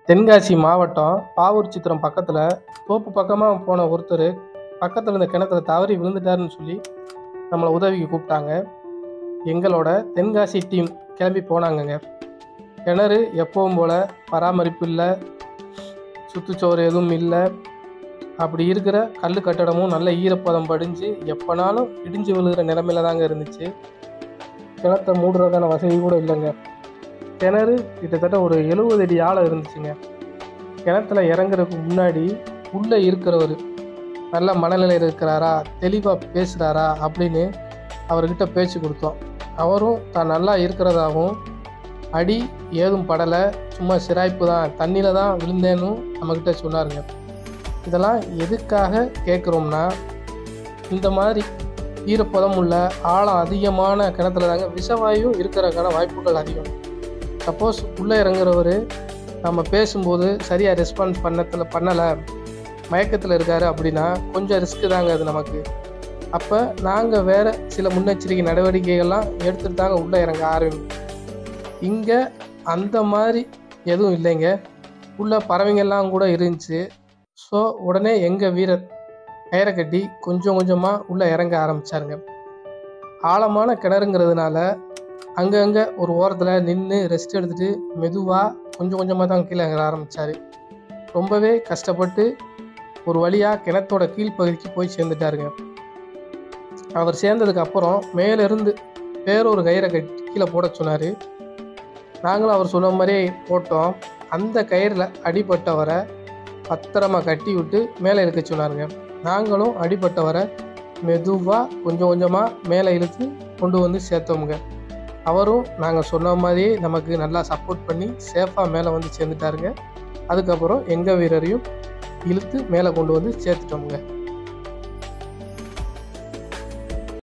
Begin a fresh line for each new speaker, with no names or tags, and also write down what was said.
தென்காசி மாவட்டம் பாவூர் சித்திரம் பக்கத்தில் தோப்பு பக்கமாக போன ஒருத்தர் பக்கத்தில் இருந்த கிணத்துல தவறி விழுந்துட்டாருன்னு சொல்லி நம்மளை உதவிக்கு கூப்பிட்டாங்க எங்களோட தென்காசி டீம் கிளம்பி போனாங்கங்க கிணறு எப்பவும் போல் பராமரிப்பு இல்லை சுற்றுச்சோறு எதுவும் இல்லை அப்படி இருக்கிற கல் கட்டடமும் நல்ல ஈரப்பதம் படிஞ்சு எப்போனாலும் இடிஞ்சு விழுகிற நிலமையில தாங்க இருந்துச்சு கிணத்தை மூடுறதுக்கான வசதி கூட இல்லைங்க கிணறு கிட்டத்தட்ட ஒரு எழுபது அடி ஆழம் இருந்துச்சுங்க கிணத்துல இறங்குறதுக்கு முன்னாடி உள்ளே இருக்கிறவர் நல்ல மனநிலையில் இருக்கிறாரா தெளிவாக பேசுகிறாரா அப்படின்னு அவர்கிட்ட பேச்சு கொடுத்தோம் அவரும் தான் நல்லா இருக்கிறதாகவும் அடி ஏதும் படலை சும்மா சிராய்ப்பு தான் தண்ணியில் தான் விழுந்தேன்னு நம்மக்கிட்ட சொன்னாருங்க இதெல்லாம் எதுக்காக கேட்குறோம்னா இந்த மாதிரி ஈரப்பதம் உள்ள ஆழம் அதிகமான கிணத்துல தாங்க விஷவாயு இருக்கிறதுக்கான வாய்ப்புகள் அதிகம் சப்போஸ் உள்ளே இறங்குறவர் நம்ம பேசும்போது சரியாக ரெஸ்பான்ஸ் பண்ணத்தில் பண்ணலை மயக்கத்தில் இருக்காரு அப்படின்னா கொஞ்சம் ரிஸ்க்கு தாங்க அது நமக்கு அப்போ நாங்கள் வேறு சில முன்னெச்சரிக்கை நடவடிக்கைகள்லாம் எடுத்துட்டு தாங்க உள்ளே இறங்க ஆரம்பிக்கும் இங்கே அந்த மாதிரி எதுவும் இல்லைங்க உள்ள பறவைங்கள்லாம் கூட இருந்துச்சு ஸோ உடனே எங்கள் வீரர் கயிறை கட்டி கொஞ்சம் கொஞ்சமாக உள்ளே இறங்க ஆரம்பித்தாருங்க ஆழமான கிணறுங்கிறதுனால அங்கங்கே ஒரு ஓரத்தில் நின்று ரெஸ்ட் எடுத்துகிட்டு மெதுவாக கொஞ்சம் கொஞ்சமாக தான் கீழே இறங்க ஆரம்பித்தார் ரொம்பவே கஷ்டப்பட்டு ஒரு வழியாக கிணத்தோட கீழ்ப்பகுதிக்கு போய் சேர்ந்துட்டாருங்க அவர் சேர்ந்ததுக்கு அப்புறம் மேலேருந்து வேறொரு கயிறை கட்டி கீழே போட சொன்னார் நாங்களும் அவர் சொன்ன மாதிரியே போட்டோம் அந்த கயிறில் அடிபட்டவரை பத்திரமா கட்டி விட்டு மேலே இழுக்க சொன்னாருங்க நாங்களும் அடிபட்டவரை மெதுவாக கொஞ்சம் கொஞ்சமாக மேலே இழுத்து கொண்டு வந்து சேர்த்தோமுங்க அவரும் நாங்கள் சொன்ன மாதிரியே நமக்கு நல்லா சப்போர்ட் பண்ணி சேஃபாக மேலே வந்து சேர்ந்துட்டாருங்க அதுக்கப்புறம் எங்கள் வீரரையும் இழுத்து மேலே கொண்டு வந்து சேர்த்துட்டோமுங்க